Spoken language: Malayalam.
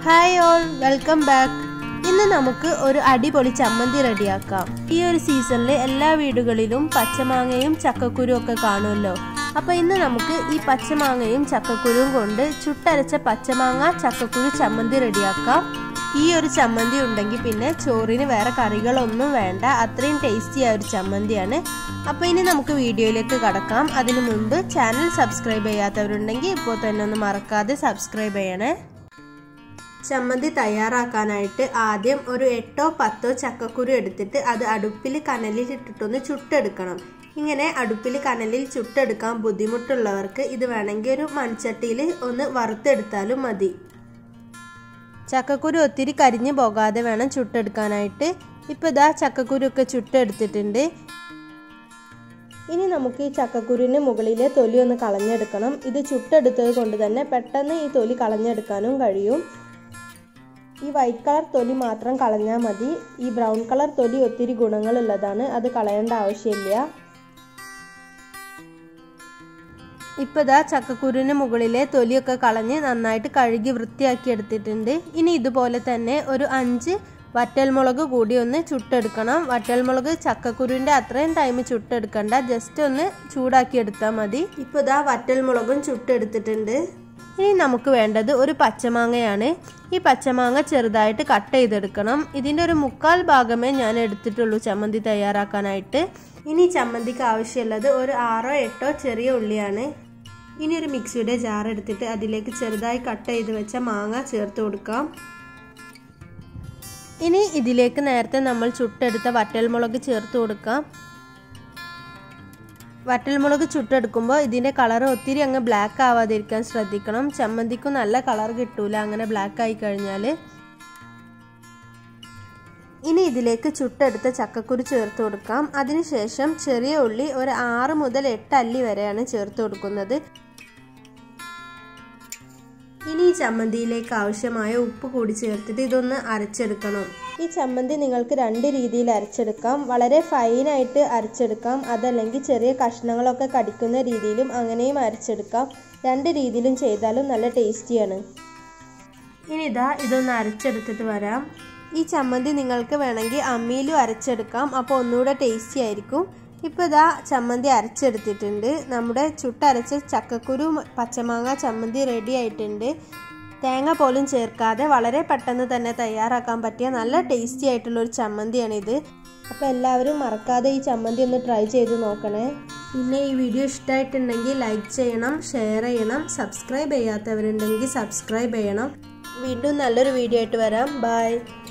ഹായ് ഓൾ വെൽക്കം ബാക്ക് ഇന്ന് നമുക്ക് ഒരു അടിപൊളി ചമ്മന്തി റെഡിയാക്കാം ഈ ഒരു സീസണിൽ എല്ലാ വീടുകളിലും പച്ചമാങ്ങയും ചക്കക്കുരും ഒക്കെ കാണുമല്ലോ അപ്പൊ ഇന്ന് നമുക്ക് ഈ പച്ചമാങ്ങയും ചക്കക്കുരുവും കൊണ്ട് ചുട്ടരച്ച പച്ചമാങ്ങ ചക്കക്കുരു ചമ്മന്തി റെഡിയാക്കാം ഈ ഒരു ചമ്മന്തി ഉണ്ടെങ്കിൽ പിന്നെ ചോറിന് വേറെ കറികളൊന്നും വേണ്ട അത്രയും ടേസ്റ്റി ആയ ഒരു ചമ്മന്തിയാണ് അപ്പോൾ ഇനി നമുക്ക് വീഡിയോയിലേക്ക് കടക്കാം അതിനു മുൻപ് ചാനൽ സബ്സ്ക്രൈബ് ചെയ്യാത്തവരുണ്ടെങ്കിൽ ഇപ്പോൾ തന്നെ ഒന്ന് മറക്കാതെ സബ്സ്ക്രൈബ് ചെയ്യണേ ചമ്മന്തി തയ്യാറാക്കാനായിട്ട് ആദ്യം ഒരു എട്ടോ പത്തോ ചക്കക്കുരു എടുത്തിട്ട് അത് അടുപ്പിൽ കനലിൽ ഇട്ടിട്ടൊന്ന് ചുട്ടെടുക്കണം ഇങ്ങനെ അടുപ്പിൽ കനലിൽ ചുട്ടെടുക്കാൻ ബുദ്ധിമുട്ടുള്ളവർക്ക് ഇത് വേണമെങ്കിൽ ഒരു മൺചട്ടിയിൽ ഒന്ന് വറുത്തെടുത്താലും മതി ചക്കക്കുരു ഒത്തിരി കരിഞ്ഞു പോകാതെ വേണം ചുട്ടെടുക്കാനായിട്ട് ഇപ്പോൾ ഇതാ ചക്കക്കുരു ഒക്കെ ചുട്ടെടുത്തിട്ടുണ്ട് ഇനി നമുക്ക് ഈ ചക്കക്കുരുവിന് മുകളിലെ തൊലി ഒന്ന് കളഞ്ഞെടുക്കണം ഇത് ചുട്ടെടുത്തത് കൊണ്ട് തന്നെ പെട്ടെന്ന് ഈ തൊലി കളഞ്ഞെടുക്കാനും കഴിയും ഈ വൈറ്റ് കളർ തൊലി മാത്രം കളഞ്ഞാൽ മതി ഈ ബ്രൗൺ കളർ തൊലി ഒത്തിരി ഗുണങ്ങളുള്ളതാണ് അത് കളയേണ്ട ആവശ്യമില്ല ഇപ്പോൾ ഇതാ ചക്കക്കുരുവിന് മുകളിലെ തൊലിയൊക്കെ കളഞ്ഞ് നന്നായിട്ട് കഴുകി വൃത്തിയാക്കി എടുത്തിട്ടുണ്ട് ഇനി ഇതുപോലെ തന്നെ ഒരു അഞ്ച് വറ്റൽമുളക് കൂടി ഒന്ന് ചുട്ടെടുക്കണം വറ്റൽമുളക് ചക്കക്കുരുവിൻ്റെ അത്രയും ടൈം ചുട്ടെടുക്കണ്ട ജസ്റ്റ് ഒന്ന് ചൂടാക്കി എടുത്താൽ മതി ഇപ്പോൾ ഇതാ വറ്റൽമുളകും ചുട്ടെടുത്തിട്ടുണ്ട് ഇനി നമുക്ക് വേണ്ടത് ഒരു പച്ചമാങ്ങയാണ് ഈ പച്ചമാങ്ങ ചെറുതായിട്ട് കട്ട് ചെയ്തെടുക്കണം ഇതിൻ്റെ ഒരു മുക്കാൽ ഭാഗമേ ഞാൻ എടുത്തിട്ടുള്ളൂ ചമ്മന്തി തയ്യാറാക്കാനായിട്ട് ഇനി ചമ്മന്തിക്ക് ആവശ്യമുള്ളത് ഒരു ആറോ എട്ടോ ചെറിയ ഉള്ളിയാണ് ഇനി ഒരു മിക്സിയുടെ ജാർ എടുത്തിട്ട് അതിലേക്ക് ചെറുതായി കട്ട് ചെയ്ത് വെച്ച മാങ്ങ ചേർത്ത് കൊടുക്കാം ഇനി ഇതിലേക്ക് നേരത്തെ നമ്മൾ ചുട്ടെടുത്ത വറ്റൽമുളക് ചേർത്ത് കൊടുക്കാം വറ്റൽമുളക് ചുട്ടെടുക്കുമ്പോൾ ഇതിൻ്റെ കളർ ഒത്തിരി അങ്ങ് ബ്ലാക്ക് ആവാതിരിക്കാൻ ശ്രദ്ധിക്കണം ചമ്മന്തിക്കും നല്ല കളർ കിട്ടൂല അങ്ങനെ ബ്ലാക്ക് ആയി കഴിഞ്ഞാൽ ഇനി ഇതിലേക്ക് ചുട്ടെടുത്ത ചക്കക്കുരു ചേർത്ത് കൊടുക്കാം അതിനുശേഷം ചെറിയ ഉള്ളി ഒരു ആറ് മുതൽ എട്ട് അല്ലി വരെയാണ് ചേർത്ത് കൊടുക്കുന്നത് ഇനി ഈ ചമ്മന്തിയിലേക്ക് ആവശ്യമായ ഉപ്പ് കൂടി ചേർത്തിട്ട് ഇതൊന്ന് അരച്ചെടുക്കണം ഈ ചമ്മന്തി നിങ്ങൾക്ക് രണ്ട് രീതിയിൽ അരച്ചെടുക്കാം വളരെ ഫൈനായിട്ട് അരച്ചെടുക്കാം അതല്ലെങ്കിൽ ചെറിയ കഷ്ണങ്ങളൊക്കെ കടിക്കുന്ന രീതിയിലും അങ്ങനെയും അരച്ചെടുക്കാം രണ്ട് രീതിയിലും ചെയ്താലും നല്ല ടേസ്റ്റിയാണ് ഇനി ഇതാ ഇതൊന്ന് അരച്ചെടുത്തിട്ട് വരാം ഈ ചമ്മന്തി നിങ്ങൾക്ക് വേണമെങ്കിൽ അമ്മിയിലും അരച്ചെടുക്കാം അപ്പോൾ ഒന്നുകൂടെ ടേസ്റ്റി ആയിരിക്കും ഇപ്പോൾ ഇതാ ചമ്മന്തി അരച്ചെടുത്തിട്ടുണ്ട് നമ്മുടെ ചുട്ടരച്ച ചക്കക്കുരു പച്ചമാങ്ങ ചമ്മന്തി റെഡി ആയിട്ടുണ്ട് തേങ്ങ പോലും ചേർക്കാതെ വളരെ പെട്ടെന്ന് തന്നെ തയ്യാറാക്കാൻ പറ്റിയ നല്ല ടേസ്റ്റി ആയിട്ടുള്ള ഒരു ചമ്മന്തിയാണിത് അപ്പോൾ എല്ലാവരും മറക്കാതെ ഈ ചമ്മന്തി ഒന്ന് ട്രൈ ചെയ്ത് നോക്കണേ പിന്നെ ഈ വീഡിയോ ഇഷ്ടമായിട്ടുണ്ടെങ്കിൽ ലൈക്ക് ചെയ്യണം ഷെയർ ചെയ്യണം സബ്സ്ക്രൈബ് ചെയ്യാത്തവരുണ്ടെങ്കിൽ സബ്സ്ക്രൈബ് ചെയ്യണം വീണ്ടും നല്ലൊരു വീഡിയോ ആയിട്ട് വരാം ബൈ